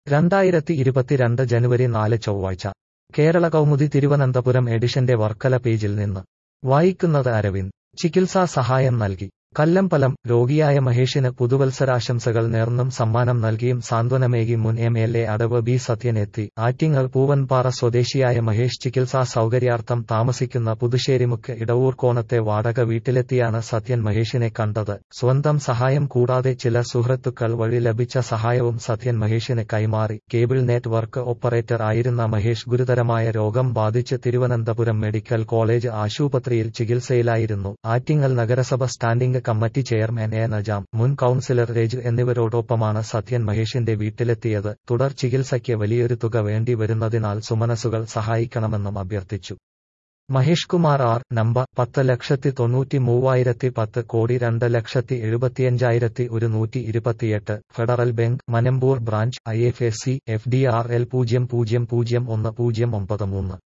രണ്ടായിരത്തി ഇരുപത്തിരണ്ട് ജനുവരി നാല് ചൊവ്വാഴ്ച കേരള കൗമുദി തിരുവനന്തപുരം എഡിഷന്റെ വർക്കല പേജിൽ നിന്ന് വായിക്കുന്നത് അരവിന്ദ് ചികിത്സാ സഹായം നൽകി കല്ലമ്പലം രോഗിയായ മഹേഷിന് പുതുവത്സരാശംസകൾ നേർന്നും സമ്മാനം നൽകിയും സാന്ത്വനമേകി മുൻ എം എൽ എ അടവ് ബി സത്യൻ എത്തി ആറ്റിങ്ങൽ പൂവൻപാറ സ്വദേശിയായ മഹേഷ് ചികിത്സാ സൗകര്യാർത്ഥം താമസിക്കുന്ന പുതുശ്ശേരിമുക്ക് ഇടവൂർക്കോണത്തെ വാടക വീട്ടിലെത്തിയാണ് സത്യൻ മഹേഷിനെ കണ്ടത് സ്വന്തം സഹായം കൂടാതെ ചില സുഹൃത്തുക്കൾ വഴി ലഭിച്ച സഹായവും സത്യൻ മഹേഷിന് കൈമാറി കേബിൾ നെറ്റ്വർക്ക് ഓപ്പറേറ്റർ ആയിരുന്ന മഹേഷ് ഗുരുതരമായ രോഗം ബാധിച്ച് തിരുവനന്തപുരം മെഡിക്കൽ കോളേജ് ആശുപത്രിയിൽ ചികിത്സയിലായിരുന്നു ആറ്റിങ്ങൽ നഗരസഭ standing committee chairman A Najam മുൻ കൌൺസിലർ രജു എന്നിവരോടൊപ്പമാണ് സത്യൻ മഹേഷിന്റെ വീട്ടിലെത്തിയത് തുടർ ചികിത്സയ്ക്ക് വലിയൊരു തുക വേണ്ടി വരുന്നതിനാൽ സുമനസുകൾ സഹായിക്കണമെന്നും അഭ്യർത്ഥിച്ചു മഹേഷ് കുമാർ ആർ നമ്പർ പത്ത് ലക്ഷത്തി തൊണ്ണൂറ്റി മൂവായിരത്തി പത്ത് കോടി രണ്ട് ലക്ഷത്തി എഴുപത്തിയഞ്ചായിരത്തി ഒരുന്നൂറ്റി ഇരുപത്തിയെട്ട് federal bank Manampur branch I F S C F D R L പൂജ്യം പൂജ്യം പൂജ്യം ഒന്ന് പൂജ്യം ഒമ്പത് മൂന്ന്